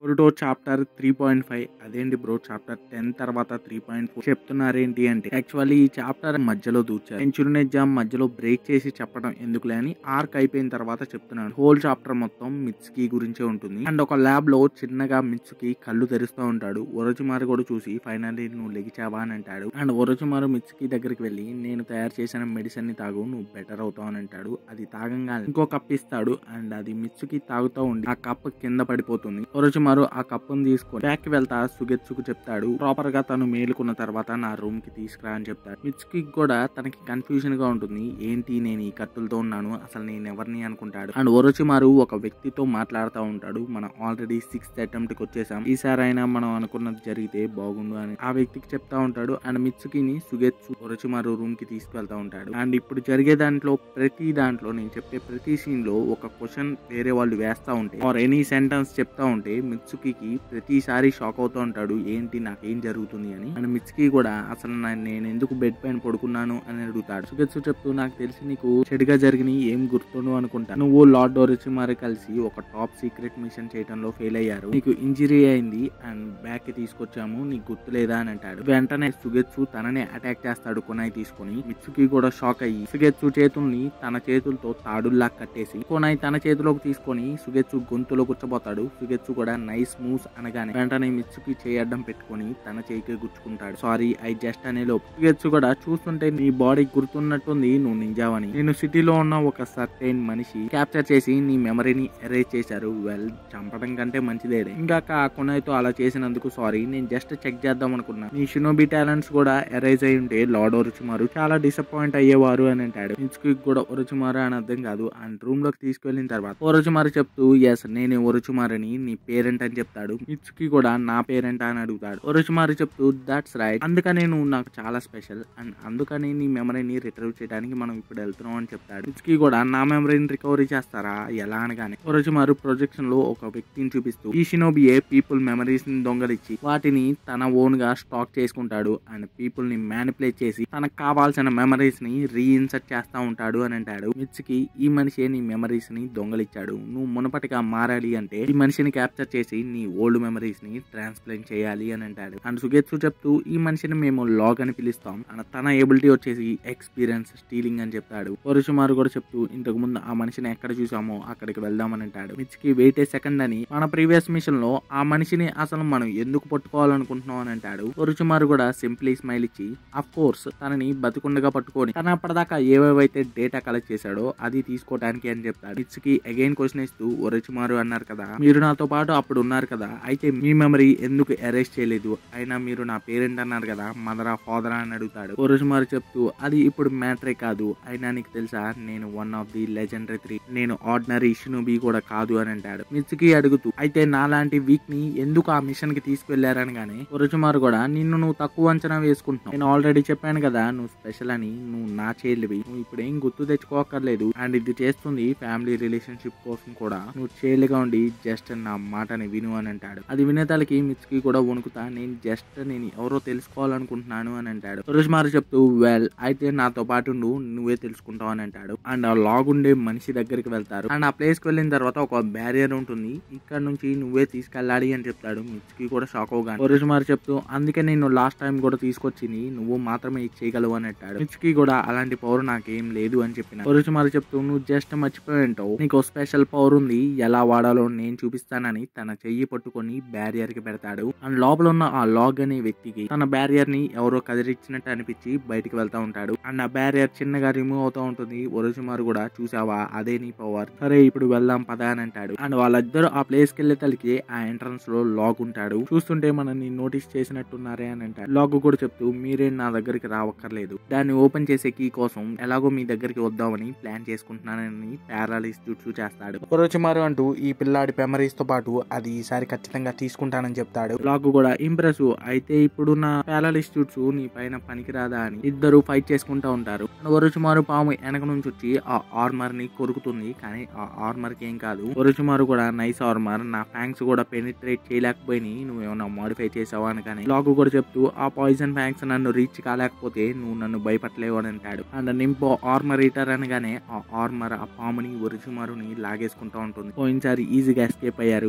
ఒరుటో chapter three point five అదేంటి bro chapter ten తర్వాత three point four చెప్తున్నారేంటి అంటే యాక్చువల్లీ ఈ చాప్టర్ మధ్యలో దూచారు సెంచురీ ఎగ్జామ్ మధ్యలో బ్రేక్ చేసి చెప్పడం ఎందుకులే అని ఆర్క్ అయిపోయిన తర్వాత చెప్తున్నాను హోల్ చాప్టర్ మొత్తం మిత్స్కి గురించే ఉంటుంది అండ్ ఒక ల్యాబ్ లో చిన్నగా మిత్స్కి కళ్ళు తెరుస్తూ ఉంటాడు ఒరచుమారు కూడా చూసి ఫైనల్లీ నువ్వు లెగిచావా అని అంటాడు అండ్ ఒరచుమారు మిత్స్కి దగ్గరికి వెళ్ళి నేను తయారు చేసిన మెడిసిన్ ని తాగు నువ్వు బెటర్ అవుతావు అని అంటాడు అది తాగంగానే ఇంకో కప్ ఇస్తాడు అండ్ అది మిత్స్కి తాగుతూ ఉండి ఆ కప్ కింద పడిపోతుంది ఒరచుమారు ఆ కప్పును తీసుకొని బ్యాక్ వెళ్తా సుగెత్సుకు చెప్తాడు ప్రాపర్ గా తను మేలుకున్న తర్వాత నా రూమ్ కి తీసుకురా అని చెప్తాడు మిత్స్కి కూడా తనకి కన్ఫ్యూజన్ గా ఉంటుంది ఏంటి నేను ఈ కత్తులతో ఉన్నాను అసలు నేను ఎవరిని అనుకుంటాడు అండ్ ఒరచుమారు ఒక వ్యక్తితో మాట్లాడుతూ ఉంటాడు మనం ఆల్రెడీ సిక్స్త్ అటెంప్ట్ కి వచ్చేసాం ఈసారి అయినా మనం అనుకున్నది జరిగితే బాగుండు అని ఆ వ్యక్తికి చెప్తా ఉంటాడు అండ్ మిత్సుకిని సుగెత్సు ఒరచుమారు రూమ్ కి తీసుకెళ్తా ఉంటాడు అండ్ ఇప్పుడు జరిగే దాంట్లో ప్రతి దాంట్లో నేను చెప్పే ప్రతి సీన్ లో ఒక క్వశ్చన్ వేరే వాళ్ళు వేస్తా ఉంటే ఆర్ ఎనీ సెంటెన్స్ చెప్తా ఉంటే మిత్సుకి ప్రతిసారి షాక్ అవుతూ ఉంటాడు ఏంటి నాకేం జరుగుతుంది అని అండ్ మిత్సుకి కూడా అసలు నా- నేను ఎందుకు బెడ్ పైన పడుకున్నాను అని అడుగుతాడు సుగెత్సు చెప్తూ నాకు తెలిసి నీకు చెడుగా జరిగినాయి ఏం గుర్తుండు అనుకుంటా నువ్వు లార్డ్ ఒరచుమారు కలిసి ఒక టాప్ సీక్రెట్ మిషన్ చేయడంలో ఫెయిల్ అయ్యారు నీకు ఇంజరీ అయింది అండ్ బ్యాక్ కి తీసుకొచ్చాము నీకు గుర్తులేదా అని అంటాడు వెంటనే సుగెత్సు తననే అటాక్ చేస్తాడు కొనాయి తీసుకొని మిత్సుకి కూడా షాక్ అయ్యి సుగెత్సు చేతుల్ని తన చేతులతో తాడుల్లా కట్టేసి కొనాయి తన చేతిలోకి తీసుకొని సుగెత్సు గొంతులో కూర్చోబోతాడు సుగెత్సు కూడా నైస్ మూవ్స్ అనగానే వెంటనే మిత్సుకి చేయడం పెట్టుకొని తన చేయికి గుచ్చుకుంటాడు సారీ ఐ జస్ట్ అనే లోపు సుగెత్సు కూడా చూస్తుంటే నీ బాడీ గుర్తున్నట్టుంది నువ్వు నింజావని నేను సిటీలో ఉన్న ఒక సర్టైన్ మనిషి క్యాప్చర్ చేసి నీ మెమరీని ఎరేజ్ చేశారు వెల్ చంపడం కంటే మంచిదే ఇంకా ఆ కొనాయితో అలా చేసినందుకు సారీ నేను జస్ట్ చెక్ చేద్దాం అనుకున్నా నీ షినోబి టాలెంట్స్ కూడా ఎరైజ్ అయి ఉంటే లార్డ్ ఒరుచుమారు చాలా డిసప్పాయింట్ అయ్యేవారు అని అంటాడు మిచ్కి కూడా ఒరుచుమారు అని అర్థం కాదు అండ్ రూమ్ లోకి తీసుకెళ్లిన తర్వాత ఒరుచుమారు చెప్తూ ఎస్ నేనే ఒరుచుమారని నీ పేరెంట్ అని చెప్తాడు మిచ్కి కూడా నా పేరెంట్ అని అడుగుతాడు ఒరుచుమారు చెప్తూ దట్స్ రైట్ అందుకనే నువ్వు నాకు చాలా స్పెషల్ అండ్ అందుకని నీ మెమరీని రిట్రీవ్ చేయడానికి మనం ఇప్పుడు వెళ్తున్నాం అని చెప్తాడు మిచ్కి కూడా నా మెమరీని రికవరీ చేస్తారా ఎలా అనగానే ఒరుచుమారు ప్రొజెక్షన్ లో ఒక వ్యక్తిని చూపిస్తూ ఈ షినోబియే పీపుల్ మెమరీస్ ని దొంగలిచ్చి వాటిని తన ఓన్ గా స్టాక్ చేసుకుంటాడు అండ్ పీపుల్ ని మ్యానిపులేట్ చేసి తనకు కావాల్సిన మెమరీస్ ని రీఇన్సర్ట్ చేస్తా ఉంటాడు అని అంటాడు మిత్స్కి ఈ మనిషి నీ మెమరీస్ ని దొంగలిచ్చాడు నువ్వు మునపటిగా మారాలి అంటే ఈ మనిషిని క్యాప్చర్ చేసి నీ ఓల్డ్ మెమరీస్ ని ట్రాన్స్ప్లాంట్ చేయాలి అని అంటాడు అండ్ సుగేత్సు చెప్తూ ఈ మనిషిని మేము లాగ్ అని పిలుస్తాం అండ్ తన ఎబిలిటీ వచ్చేసి ఎక్స్పీరియన్స్ స్టీలింగ్ అని చెప్తాడు పరుషుమారు కూడా చెప్తూ ఇంతకు ముందు ఆ మనిషిని ఎక్కడ చూసామో అక్కడికి వెళ్దామని అంటాడు మిచ్కి వెయిట్ ఏ సెకండ్ అని మన ప్రీవియస్ మిషన్ లో ఆ మనిషిని అసలు మనం ఎందుకు పట్టుకోవాలనుకుంటున్నాం అని అంటాడు పరుచుమారు కూడా సింప్లీ స్మైల్ ఇచ్చి అఫ్ కోర్స్ తనని బతికుండగా పట్టుకొని తన అప్పటిదాకా ఏవేవైతే డేటా కలెక్ట్ చేశాడో అది తీసుకోవడానికి అని చెప్తాడు మిచ్కి అగైన్ క్వశ్చన్ ఇస్తూ ఒరచుమారు అన్నారు కదా మీరు నాతో పాటు అప్పుడు ఉన్నారు కదా అయితే మీ మెమరీ ఎందుకు అరెస్ట్ చేయలేదు అయినా మీరు నా పేరెంట్ అన్నారు కదా మదరా ఫాదరా అని అడుగుతాడు ఒరచుమారు చెప్తూ అది ఇప్పుడు మ్యాటరే కాదు అయినా నీకు తెలుసా నేను one of the legendary three నేను ఆర్డినరీ ఇష్యూనుబి కూడా కాదు అని అంటాడు మిత్సుకి అడుగుతూ అయితే నాలాంటి వీక్ ని ఎందుకు ఆ మిషన్ కి తీసుకెళ్లారనగానే ఒరచుమారు కూడా నిన్ను నువ్వు తక్కువ అంచనా వేసుకుంటున్నావు నేను ఆల్రెడీ చెప్పాను కదా నువ్వు స్పెషల్ అని నువ్వు నా చెల్లివి నువ్వు ఇప్పుడు ఏం గుర్తు తెచ్చుకోకర్లేదు అండ్ ఇది చేస్తుంది ఫ్యామిలీ రిలేషన్షిప్ కోసం కూడా నువ్వు చేయలుగా ఉండి జస్ట్ నా మాటని విను అని అంటాడు అది వినేతలకి మిత్సుకి కూడా వణుకుతా నేను జస్ట్ నేను ఎవరో తెలుసుకోవాలనుకుంటున్నాను అని అంటాడు రుజ్మారు చెప్తూ వెల్ అయితే నాతో పాటు నువ్వు నువ్వే తెలుసుకుంటావు అని అంటాడు అండ్ ఆ లాగ్ ఉండే మనిషి దగ్గరికి వెళ్తారు అండ్ ఆ ప్లేస్ కి వెళ్ళిన తర్వాత ఒక బ్యారియర్ ఉంటుంది ఇక్కడ నుంచి నువ్వే తీసుకెళ్ళాలి అని చెప్తాడు మిచ్కి కూడా షాక్ అవగానే రుజ్మారు చెప్తూ అందుకే నేను లాస్ట్ టైం కూడా తీసుకొచ్చింది నువ్వు మాత్రమే ఇది చేయగలవు అని అంటాడు మిచ్కి కూడా అలాంటి పవర్ నాకేం లేదు అని చెప్పిన రుజ్మారు చెప్తూ నువ్వు జస్ట్ మర్చిపోయి ఉంటావు నీకు స్పెషల్ పవర్ ఉంది ఎలా వాడాలో నేను చూపిస్తానని తన చెయ్యి పట్టుకొని బ్యారియర్ కి పెడతాడు అండ్ లోపల ఉన్న ఆ లాగ్ అనే వ్యక్తికి తన బ్యారియర్ ని ఎవరో కదిలిచ్చినట్టు అనిపించి బయటికి వెళ్తా ఉంటాడు అండ్ ఆ బ్యారియర్ చిన్నగా రిమూవ్ అవుతా ఉంటుంది ఒరజుమారు కూడా చూసావా అదే నీ పవర్ సరే ఇప్పుడు వెళ్దాం పదా అని అంటాడు అండ్ వాళ్ళిద్దరు ఆ ప్లేస్ కి వెళ్లే తలకి ఆ ఎంట్రన్స్ లో లాగ్ ఉంటాడు చూస్తుంటే మనల్ని నోటీస్ చేసినట్టున్నారే అని అంటాడు లాగ్ కూడా చెప్తూ మీరే నా దగ్గరికి రావక్కర్లేదు దాన్ని ఓపెన్ చేసే కీ కోసం ఎలాగో మీ దగ్గరికి వద్దామని ప్లాన్ చేసుకుంటున్నానని పారాలిస్ జుట్సు చేస్తాడు ఒరచుమారు అంటూ ఈ పిల్లాడి మెమరీస్ తో పాటు అది ఈసారి ఖచ్చితంగా తీసుకుంటానని చెప్తాడు లాగ్ కూడా ఇంప్రెస్ అయితే ఇప్పుడు నా పారాలిస్ జుట్సు నీ పైన పనికిరాదా అని ఇద్దరు ఫైట్ చేసుకుంటా ఉంటారు ఒరచుమారు పాము వెనక నుంచి వచ్చి ఆ ఆర్మర్ ని కొరుకుతుంది కానీ ఆ ఆర్మర్ కి ఏం కాదు ఒరచుమారు కూడా నైస్ ఆర్మర్ నా ఫ్యాంక్స్ కూడా పెనిట్రేట్ చేయలేకపోయినాయి నువ్వేమన్నా మాడిఫై చేసావా అని కానీ లాగ్ కూడా చెప్తూ ఆ పాయిజన్ ఫ్యాంక్స్ నన్ను రీచ్ కాలేకపోతే నువ్వు నన్ను భయపడలేవు అని అంటాడు అండ్ నింపో ఆర్మర్ ఈటర్ అనగానే ఆ ఆర్మర్ ఆ పాముని ఒరచుమారుని లాగేసుకుంటా ఉంటుంది పోయినసారి ఈజీగా ఎస్కేప్ అయ్యారు ఈసారి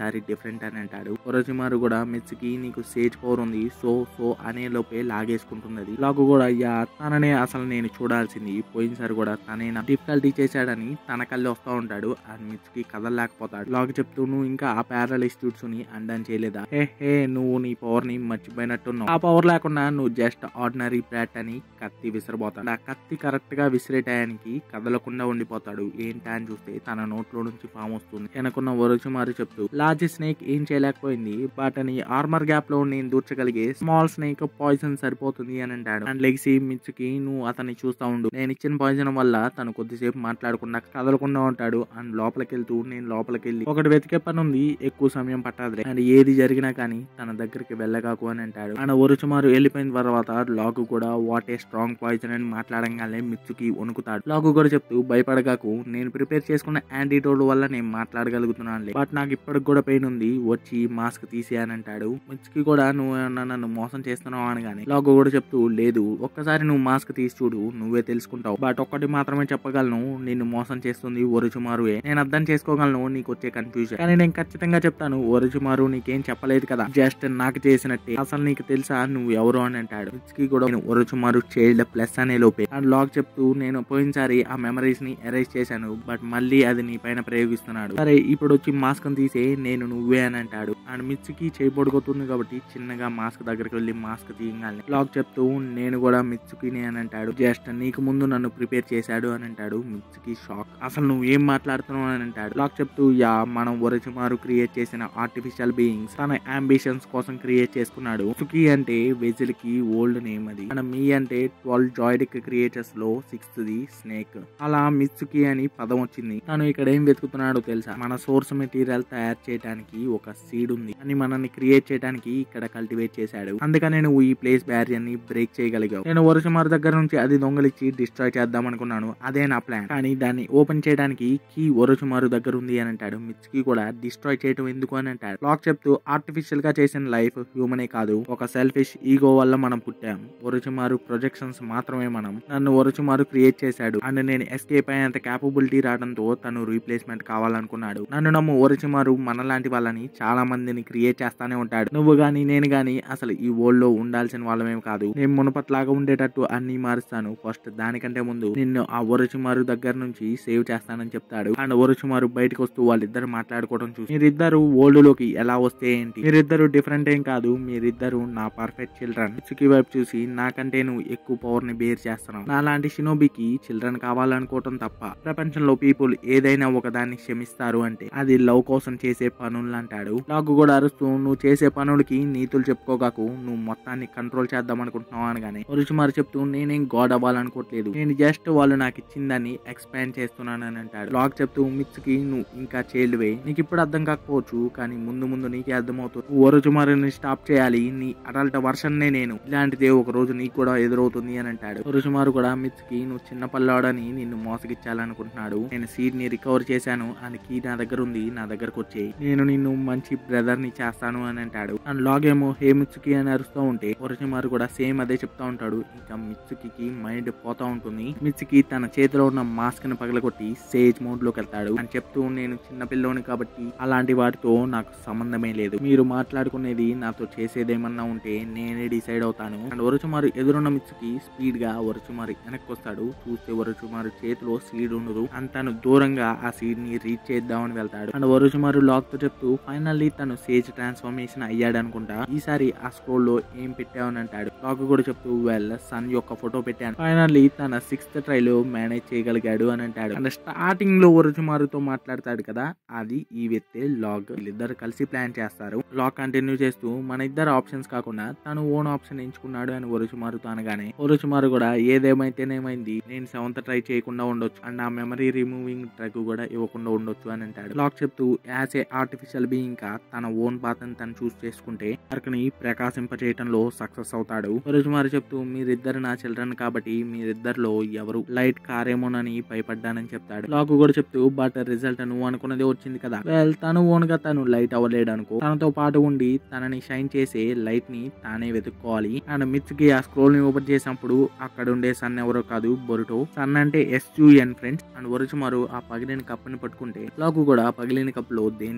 ఈసారి డిఫరెంట్ అని అంటాడు ఒరచిమారు కూడా మిత్సుకి నీకు సేజ్ పవర్ ఉంది సో సో అనే లోపే లాగేసుకుంటున్నది లాగు కూడా అయ్యా తననే అసలు నేను చూడాల్సింది పోయినసారి కూడా తనే నా డిఫికల్టీ చేశాడని తన కళ్ళు వస్తూ ఉంటాడు ఆ మిత్సుకి కదలలేకపోతాడు లాగు చెప్తూ నువ్వు ఇంకా ఆ ప్యారలిస్ట్యూట్స్ ని అండన్ చేయలేదా హే హే నువ్వు నీ పవర్ ని మర్చిపోయినట్టున్నావు ఆ పవర్ లేకుండా నువ్వు జస్ట్ ఆర్డినరీ బ్రాట్ అని కత్తి విసిరబోతాడు ఆ కత్తి కరెక్ట్ గా విసిరే టయానికి కదలకుండా ఉండిపోతాడు ఏంటా అని చూస్తే తన నోట్లో నుంచి పాము వస్తుంది వెనకున్న ఒరచుమారు చెప్తూ లార్జ్ స్నేక్ ఏం చేయలేకపోయింది బట్ అని ఆర్మర్ గ్యాప్ లో నేను దూర్చగలిగే స్మాల్ స్నేక్ పాయిజన్ సరిపోతుంది అని అంటాడు అండ్ లెగ్సి మిచ్చుకి నువ్వు అతన్ని చూస్తా ఉండు నేను ఇచ్చిన పాయిజన్ వల్ల తను కొద్దిసేపు మాట్లాడకుండా కదలకుండా ఉంటాడు అండ్ లోపలికి వెళ్తూ నేను లోపలికి వెళ్ళి ఒకటి వెతికే పని ఉంది ఎక్కువ సమయం పట్టాది అండ్ ఏది జరిగినా కానీ తన దగ్గరికి వెళ్ళగాకు అని అంటాడు అండ్ ఒరుచుమారు వెళ్ళిపోయిన తర్వాత లాగు కూడా వాట్ ఏ స్ట్రాంగ్ పాయిజన్ అని మాట్లాడంగానే మిచ్చుకి వణుకుతాడు లాగు కూడా చెప్తూ భయపడగాకు నేను ప్రిపేర్ చేసుకున్న యాంటీటోడ్ వల్ల నేను మాట్లాడగలుగుతున్నాను బట్ నాకు ఇప్పటికి కూడా పెయిన్ ఉంది వచ్చి మాస్క్ తీసే అని అంటాడు మిచ్చుకి కూడా నువ్వు ఏమన్నా నన్ను మోసం చేస్తున్నావు అనగానే లాగు కూడా చెప్తూ లేదు ఒక్కసారి నువ్వు మాస్క్ తీసి చూడు నువ్వే తెలుసుకుంటావు బట్ ఒక్కటి మాత్రమే చెప్పగలను నిన్ను మోసం చేస్తుంది ఒరుచుమారువే నేను అర్థం చేసుకోగలను నీకు వచ్చే కన్ఫ్యూజన్ కానీ నేను ఖచ్చితంగా చెప్తాను ఒరుచుమారు నీకేం చెప్పలేదు కదా జస్ట్ నాకు చేసినట్టే అసలు నీకు తెలుసా నువ్వు ఎవరు అని అంటాడు మిచ్కి కూడా నేను ఒరుచుమారు చైల్డ్ ప్లస్ అనే లోపే అండ్ లాగ్ చెప్తూ నేను పోయినసారి ఆ మెమరీస్ ని ఎరేజ్ చేశాను బట్ మళ్ళీ అది నీ పైన ప్రయోగిస్తున్నాడు సరే ఇప్పుడు వచ్చి మాస్క్ తీసే నేను నువ్వే అని అంటాడు అండ్ మిచ్కి చేయబడుకుతుంది కాబట్టి చిన్నగా మాస్క్ దగ్గరికి వెళ్ళి మాస్క్ తీయగానే లాగ్ చెప్తూ నేను కూడా మిచ్చుకిని అని అంటాడు జస్ట్ నీకు ముందు నన్ను ప్రిపేర్ చేశాడు అని అంటాడు మిచ్కి షాక్ అసలు నువ్వు ఏం మాట్లాడుతున్నావు అని అంటాడు లాగ్ చెప్తూ యా మనం ఒరచుమారు క్రియేట్ చేసిన ఆర్టిఫిషియల్ బీయింగ్స్ తన అంబిషన్స్ కోసం క్రియేట్ చేసుకున్నాడు సుకి అంటే వెజిల్ కి ఓల్డ్ నేమ్ అది మన మీ అంటే ట్వెల్వ్ జాయిడిక్ క్రియేటర్స్ లో సిక్స్త్ ది స్నేక్ అలా మిత్సుకి అని పదం వచ్చింది తను ఇక్కడ ఏం వెతుకుతున్నాడో తెలుసా మన సోర్స్ మెటీరియల్ తయారు చేయడానికి ఒక సీడ్ ఉంది అని మనల్ని క్రియేట్ చేయడానికి ఇక్కడ కల్టివేట్ చేశాడు అందుకనే నువ్వు ఈ ప్లేస్ బ్యారియర్ ని బ్రేక్ చేయగలిగావు నేను వరుసమారు దగ్గర నుంచి అది దొంగలిచ్చి డిస్ట్రాయ్ చేద్దాం అనుకున్నాను అదే నా ప్లాన్ కానీ దాన్ని ఓపెన్ చేయడానికి కీ ఒరచుమారు దగ్గర ఉంది అని అంటాడు మిచ్కి కూడా డిస్ట్రాయ్ చేయడం ఎందుకు అని అంటాడు లాక్ చెప్తూ ఆర్టిఫిషియల్ గా చేసిన లైఫ్ హ్యూమనే కాదు ఒక సెల్ఫిష్ ఈగో వల్ల మనం పుట్టాం ఒరచుమారు ప్రొజెక్షన్స్ మాత్రమే మనం నన్ను ఒరచుమారు క్రియేట్ చేశాడు అండ్ నేను ఎస్కేప్ అయ్యేంత క్యాపబిలిటీ రావడంతో తను రీప్లేస్మెంట్ కావాలనుకున్నాడు నన్ను నమ్ము ఒరచుమారు మనలాంటి వాళ్ళని చాలా మందిని క్రియేట్ చేస్తానే ఉంటాడు నువ్వు గాని నేను గాని అసలు ఈ వరల్డ్ లో ఉండాల్సిన వాళ్ళమేం కాదు నేను మునపట్లాగా ఉండేటట్టు అన్ని మారుస్తాను ఫస్ట్ దానికంటే ముందు నిన్ను ఆ ఒరచుమారు దగ్గర నుంచి సేవ్ చేస్తానని చెప్తాడు అండ్ ఒరచుమారు బయటకు వస్తూ వాళ్ళిద్దరు మాట్లాడుకోవడం చూసి మీరిద్దరు వరల్డ్ లోకి ఎలా వస్తే ఏంటి మీరిద్దరు డిఫరెంట్ ఏం కాదు మీరిద్దరు నా పర్ఫెక్ట్ చిల్డ్రన్ చుకి వైపు చూసి నాకంటే నువ్వు ఎక్కువ పవర్ ని బేర్ చేస్తున్నావు నాలాంటి షినోబికి చిల్డ్రన్ కావాలనుకోవటం తప్ప ప్రపంచంలో పీపుల్ ఏదైనా ఒకదాన్ని క్షమిస్తారు అంటే అది లవ్ కోసం చేసే పనులు అంటాడు నాకు కూడా అరుస్తూ నువ్వు చేసే పనులకి నీతులు చెప్పుకోగాకు నువ్వు మొత్తాన్ని కంట్రోల్ చేద్దాం అనుకుంటున్నావు అనగానే రుచిమారు చెప్తూ నేనేం గాడ్ అవ్వాలనుకోవట్లేదు నేను జస్ట్ వాళ్ళు నాకు ఇచ్చిందని ఎక్స్పాండ్ చేస్తున్నాను అని అంటాడు లాక్ చెప్తూ మిత్స్కి నువ్వు ఇంకా చైల్డ్ వే నీకు ఇప్పుడు అర్థం కాకపోవచ్చు కానీ ముందు ముందు నీకే అర్థమవుతుంది ఒరుచుమారుని స్టాప్ చేయాలి నీ అడల్ట్ వర్షన్ నే నేను ఇలాంటిదే ఒక రోజు నీకు కూడా ఎదురవుతుంది అని అంటాడు ఒరుచుమారు కూడా మిత్స్కి నువ్వు చిన్న పల్లాడని నిన్ను మోసగిచ్చాలనుకుంటున్నాడు నేను సీడ్ ని రికవర్ చేశాను అని కీ నా దగ్గర ఉంది నా దగ్గరకు వచ్చేయి నేను నిన్ను మంచి బ్రదర్ ని చేస్తాను అని అంటాడు అండ్ లాగేమో హే మిత్సుకి అని అరుస్తూ ఉంటే ఒరచిమారు కూడా సేమ్ అదే చెప్తా ఉంటాడు ఇంకా మిత్సుకి మైండ్ పోతా ఉంటుంది మిత్సుకి తన చేతిలో ఉన్న మాస్క్ ని పగలగొట్టి సేజ్ మోడ్ లోకి వెళ్తాడు అని చెప్తూ నేను చిన్న పిల్లోని కాబట్టి అలాంటి వాటితో నాకు సంబంధమే లేదు మీరు మాట్లాడుకునేది నాతో చేసేదేమన్నా ఉంటే నేనే డిసైడ్ అవుతాను అండ్ ఒరచుమారు ఎదురున్న మిత్సుకి స్పీడ్ గా ఒరచుమారు వెనక్కి వస్తాడు చూస్తే ఒరచుమారు చేతిలో సీడ్ ఉండదు అండ్ తను దూరంగా ఆ సీడ్ ని రీచ్ చేద్దామని వెళ్తాడు అండ్ ఒరచుమారు లాక్ తో చెప్తూ ఫైనల్లీ తను సేజ్ ట్రాన్స్ఫర్మేషన్ అయ్యాడు అనుకుంటా ఈసారి ఆ స్క్రోల్ లో ఏం పెట్టావని అంటాడు లాక్ కూడా చెప్తూ వెల్ సన్ యొక్క ఫోటో పెట్టాను ఫైనల్లీ తన సిక్స్త్ ట్రై లో మేనేజ్ చేయగలిగాడు అని అంటాడు అండ్ స్టార్టింగ్ లో ఒరచుమారుతో మాట్లాడతాడు కదా అది ఈ వ్యక్తే లాగ్ వీళ్ళిద్దరు కలిసి ప్లాన్ చేస్తారు లాగ్ కంటిన్యూ చేస్తూ మన ఇద్దరు ఆప్షన్స్ కాకుండా తను ఓన్ ఆప్షన్ ఎంచుకున్నాడు అని ఒరుచుమారుతో అనగానే ఒరుచుమారు కూడా ఏదేమైతేనేమైంది నేను సెవెంత్ ట్రై చేయకుండా ఉండొచ్చు అండ్ ఆ మెమరీ రిమూవింగ్ డ్రగ్ కూడా ఇవ్వకుండా ఉండొచ్చు అని అంటాడు లాక్ చెప్తూ యాజ్ ఏ ఆర్టిఫిషియల్ బీయింగ్ గా తన ఓన్ పాత్ తను చూస్ చేసుకుంటే వర్క్ ని ప్రకాశింపచేయటంలో సక్సెస్ అవుతాడు ఒరుచుమారు చెప్తూ మీరిద్దరు నా చిల్డ్రన్ కాబట్టి మీరిద్దరిలో ఎవరు లైట్ కారేమోనని భయపడ్డానని చెప్తాడు లాక్ కూడా చెప్తూ బట్ రిజల్ట్ నువ్వు అనుకున్నదే వచ్చింది కదా వెల్ తను ఓన్ గా తను లైట్ అవ్వలేడు అనుకో తనతో పాటు ఉండి తనని షైన్ చేసే లైట్ ని తానే వెతుక్కోవాలి అండ్ మిత్ కి ఆ స్క్రోల్ ని ఓపెన్ చేసినప్పుడు అక్కడ ఉండే సన్ ఎవరో కాదు బొరుటో సన్ అంటే ఎస్యుఎన్ ఫ్రెండ్స్ అండ్ ఒరుచుమారు ఆ పగిలిన కప్పుని పట్టుకుంటే లాకు కూడా ఆ పగిలిన కప్పులో దేన్ని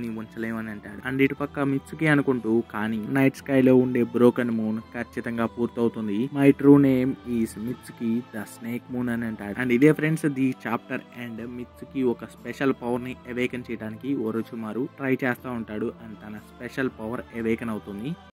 ని ఉంచలేమని అంటాడు అండ్ ఇటు పక్క మిత్సుకి అనుకుంటూ కానీ నైట్ స్కై లో ఉండే బ్రోకన్ మూన్ ఖచ్చితంగా పూర్తవుతుంది my true name is Mitsuki the snake moon అని అంటాడు అండ్ ఇదే friends the chapter and Mitsuki ఒక స్పెషల్ పవర్ ని అవేకన్ చేయడానికి ఒరుచుమారు ట్రై చేస్తూ ఉంటాడు అండ్ తన స్పెషల్ పవర్ అవేకన్ అవుతుంది